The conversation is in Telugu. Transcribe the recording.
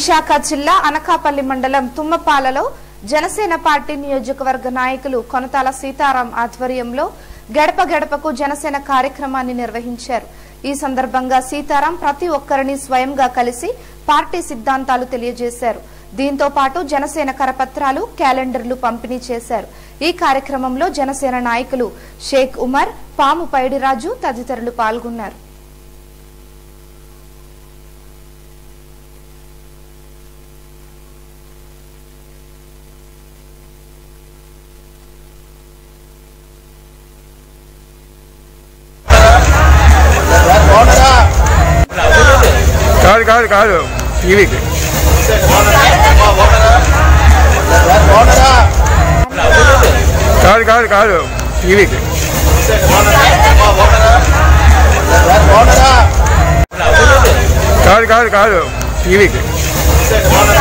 విశాఖ జిల్లా అనకాపల్లి మండలం తుమ్మపాలలో జనసేన పార్టీ నియోజకవర్గ నాయకులు కొనతాల సీతారాం ఆధ్వర్యంలో గడప గడపకు జనసేన కార్యక్రమాన్ని నిర్వహించారు ఈ సందర్భంగా సీతారాం ప్రతి ఒక్కరిని స్వయంగా కలిసి పార్టీ సిద్ధాంతాలు తెలియజేశారు దీంతో పాటు జనసేన కరపత్రాలు క్యాలెండర్లు పంపిణీ చేశారు ఈ కార్యక్రమంలో జనసేన నాయకులు షేక్ ఉమర్ పాము పైడిరాజు తదితరులు పాల్గొన్నారు కాదు కాదు కాదు టీవీకి కాదు కాదు కాదు టీవీకి కాదు కాదు కాదు టీవీకి